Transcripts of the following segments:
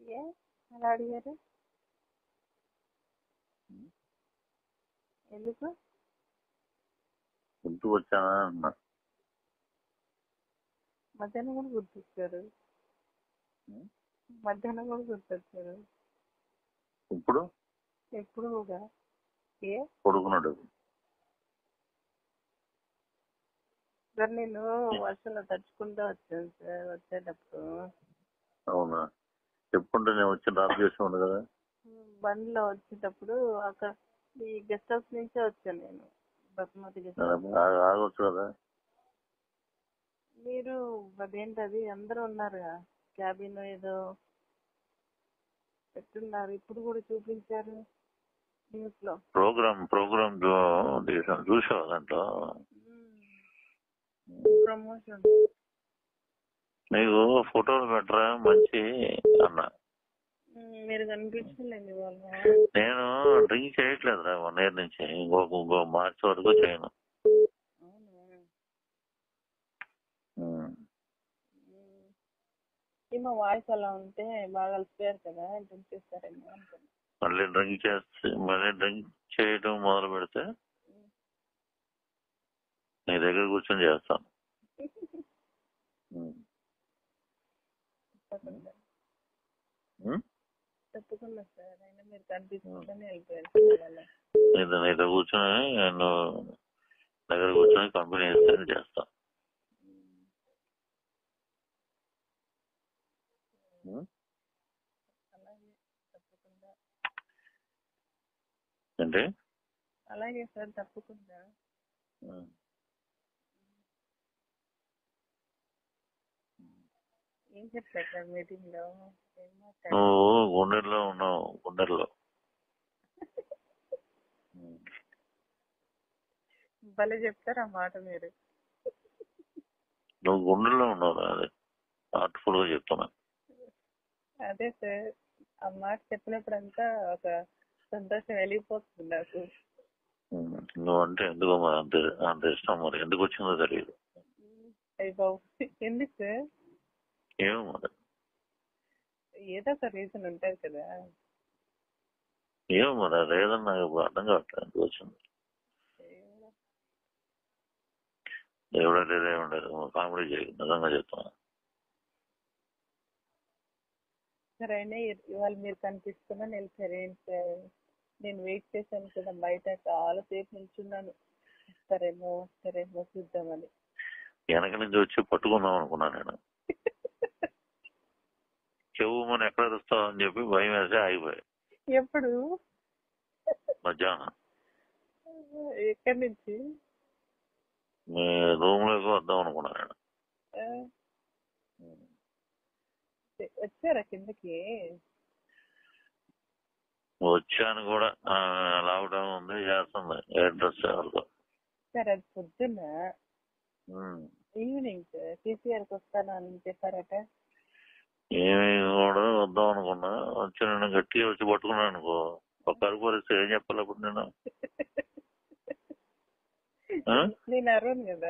ఏ అలా అడిగారు ఎందుకు గుర్తు వచ్చానా అన్నా మధ్యాహ్నం కూడా గుర్తొచ్చారు ఉం? మధ్యాహ్నం కూడా గుర్తొచ్చారు ఇప్పుడు ఎప్పుడు కూడా ఏ పడుకున్నాడు సార్ నేను వర్షంలో తడుచుకుంటూ వచ్చాను సార్ వచ్చేటప్పుడు అవునా చెప్పుంటే నేను వచ్చి డ్రాప్ చేసి ఉండు కదా బండిలో వచ్చేటప్పుడు అక్కడ ఈ గెస్ట్ హౌస్ నుంచే వచ్చాను నేను బస్మతి గెస్ట్ నేను హౌస్ ఆగ- ఆగొచ్చు కదా మీరు అదేంటది అందరూ ఉన్నారుగా క్యాబిన్ ఏదో పెట్టున్నారు ఇప్పుడు కూడా చూపించారు న్యూస్ లో ప్రోగ్రామ్ ప్రోగ్రామ్ తీసాను చూసావా దాంట్లో ప్రమోషన్ నీకు ఫోటోలు పెట్టరా మంచి అన్న మీరు కనిపించలేదు వాళ్ళు నేను డ్రింక్ చేయట్లేదురా వన్ ఇయర్ నుంచి ఇంకో ఇంకో మార్చ్ వరకు చేయను అవునా ఉం. ఏమో వాయిస్ అలా ఉంటే బాగా అలసిపోయారు కదా డ్రింక్ చేస్తారేమో అనుకున్నా మళ్ళీ డ్రింక్ చేస్తే మళ్ళీ డ్రింక్ చేయడం మొదలు పెడితే నీ దగ్గర కూర్చొని చేస్తాను ఉం. తప్పకుండా ఉం? తప్పకుండా సార్ అయినా మీరు కనిపించకుండానే వెళ్ళిపోయారు కదా. నీతో నీతో కూర్చొని నేను దగ్గర కూర్చొని కంపెనీ ఇస్తే చేస్తా ఉం? అలాగే తప్పకుండా ఏంటి అలాగే సార్ తప్పకుండా ఉం. ఏం చెప్పారు సార్ మీటింగ్ లో ఏం మాట్లాడారు నువ్వు గుండెల్లో ఉన్నావు గుండెల్లో ఉం. భలే చెప్తారు ఆ మాట మీరు నువ్వు గుండెల్లో ఉన్నావు అదే హార్ట్ఫుల్ గా చెప్తున్నా అదే సార్ ఆ మాట చెప్పినప్పుడంతా ఒక సంతోషం వెళ్ళిపోతుంది నాకు ఉం. నువ్వంటే ఎందుకో మరి అంత అంత ఇష్టం మరి ఎందుకు వచ్చిందో తెలియదు అయ్యి బాబు ఎందుకు సార్ ఏమో మరి ఏదో ఒక రీజన్ ఉంటుంది కదా ఏమో మరి అది ఏదన్నా నాకు ఇప్పుడు అర్థం కావట్లేదు ఎందుకు వచ్చింది దేవుడే లేదే ఉండదు కామెడీ చేయ నిజంగా చెప్తున్నా సరే అయినా ఇ- ఇవాళ మీరు కనిపిస్తున్నా వెళ్ళిపోయారు ఏంటి సార్ నేను వెయిట్ చేశాను కదా బయట చాలా సేపు నిల్చున్నాను వస్తారేమో వస్తారేమో చూద్దామని వెనక నుంచి వచ్చి పట్టుకుందాం అనుకున్నా నేను చెవు మన ఎక్కడ అరుస్తావు అని చెప్పి భయం వేసి ఆగిపోయాయి ఎప్పుడు మధ్యాహ్నం ఎక్కడి నుంచి మీ రూమ్ లోకి వద్దాం అనుకున్నా నేను ఆ, వచ్చారా కిందకి వచ్చాను కూడా లాక్డౌన్ ఉంది చేస్తుంది ఏ డ్రెస్ ఎవరితో సార్ అది పొద్దున్న ఈవినింగ్ సార్ కేసీఆర్కి వస్తాను అని చెప్పారట ఏమి కూడా వద్దాం అనుకున్నా వచ్చి నేను గట్టిగా వచ్చి పట్టుకున్నాను అనుకో ఒక అరుపు పరిస్థితి ఏం చెప్పాలి అప్పుడు నేను ఆ? నేను అరవను కదా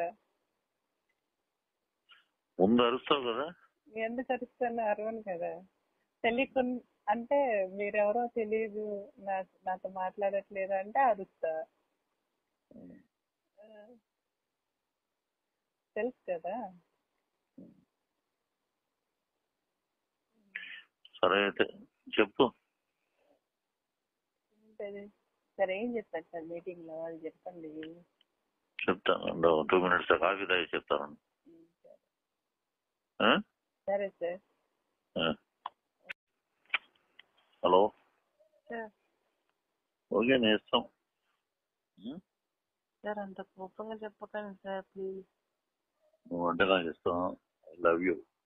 ముందు అరుస్తావు కదా ఎందుకు అరుస్తాను అరవను కదా తెలియకుండా అంటే మీరెవరో తెలియదు నా నాతో మాట్లాడట్లేదు అంటే అరుస్తా ఆ, తెలుసు కదా సరే అయితే చెప్పు ఏంటది సరే ఏం చెప్పారు సార్ మీటింగ్ లో అది చెప్పండి చెప్తాను టూ మినిట్స్ కాఫీ తాగి చెప్తాను ఉమ్, సరే. ఆ? సరే సార్ ఆ. హలో సార్ ఓకే నేను ఇస్తాం ఉం? సార్ అంత కోపంగా చెప్పకండి సార్ ప్లీజ్ నువ్వు అంటే నాకు ఇస్తాం ఐ లవ్ యూ